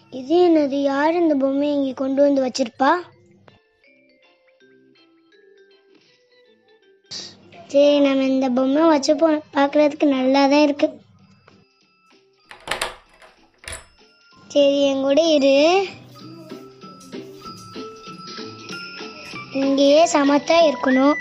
இது என்னது யார் இந்த பொம்மையை இங்கே கொண்டு வந்து வச்சிருப்பா சரி நம்ம இந்த பொம்மை வச்சுப்போம் பார்க்கறதுக்கு நல்லா தான் இருக்கு சரி என் கூட இரு இங்கேயே சமத்தா இருக்கணும்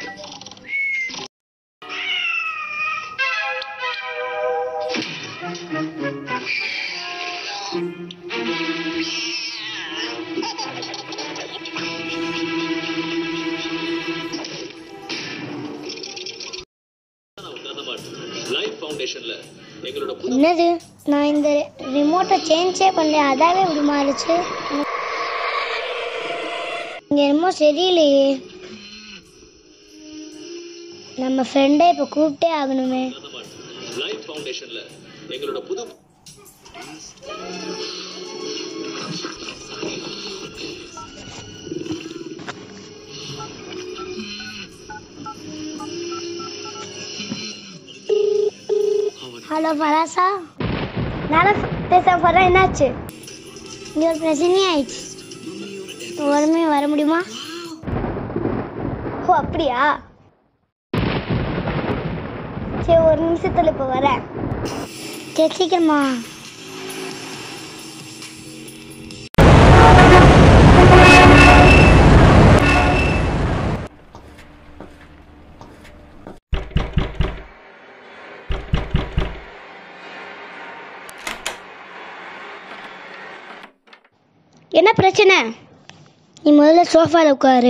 லைஃப் ஃபவுண்டேஷன்ல எங்களோட புது என்னது நான் இந்த ரிமோட்டை சேஞ்சே பண்ணல அதாவே இப்படி மாறுச்சு இங்க என்னமோ சரியில்லையே நம்ம ஃப்ரெண்டை இப்போ கூப்பிட்டே ஆகணுமே லைஃப் ஃபவுண்டேஷன்ல எங்களோட புது ஹலோ பராசா நான் பேச போகிறேன் என்னாச்சு இங்கே ஒரு பிரச்சனையே ஆயிடுச்சு உடனே வர முடியுமா ஓ அப்படியா சரி ஒரு நிமிஷத்தில் இப்போ வரேன் சரி சீக்கிரமா என்ன பிரச்சனை நீ முதல்ல சோஃபால உட்காரு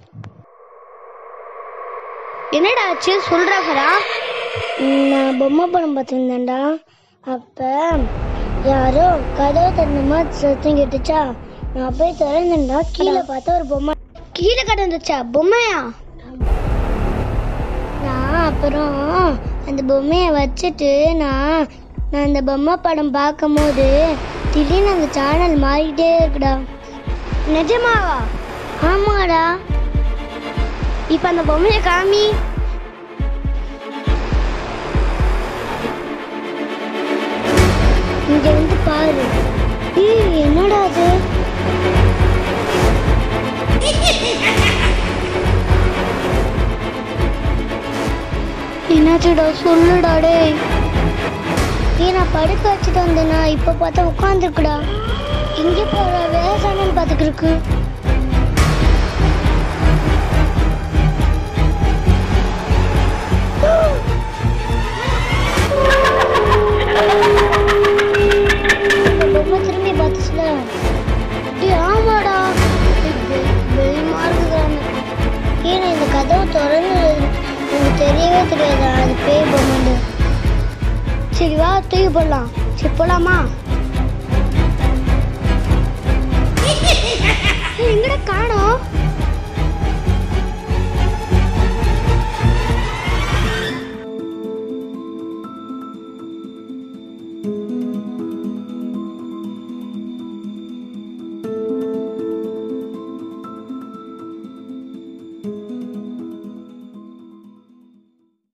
என்னடா ஆச்சு சொல்றா ஃபரா நான் பொம்மை படம் பார்த்துருந்தேன்டா அப்ப யாரோ கதவு திறந்த மாதிரி சத்தம் கேட்டுச்சா நான் போய் திறந்தேன்டா கீழே பார்த்தா ஒரு பொம்மை கீழே கிடந்துச்சா பொம்மையா நான் அப்புறம் அந்த பொம்மையை வச்சுட்டு நான் நான் அந்த பொம்மை படம் பார்க்கும்போது திடீர்னு அந்த சேனல் மாறிட்டே இருக்குடா நிஜமாவா ஆமாடா இப்போ அந்த பொம்மையை காமி இங்க வந்து பாரு ஏய் என்னடா அது என்னாச்சுடா சொல்லுடா டேய் நீ நான் படுக்க வச்சுட்டு வந்தேனா இப்ப பார்த்தா உட்காந்துருக்குடா இங்க போற வேற சேனல் பார்த்துக்கு இருக்கு இந்த பொம்மை திரும்பி பார்த்துச்சுல டேய், ஆமாடா டேய், பெ- பயமா இருக்குதாங்க ஏன்னா இந்த கதவு திறந்து எனக்கு தெரியவே தெரியாதா அது பேய் பொம்மை சரி வா தூக்கி போடலாம் சரி போலாமா ஏய், எங்கடா காணோம்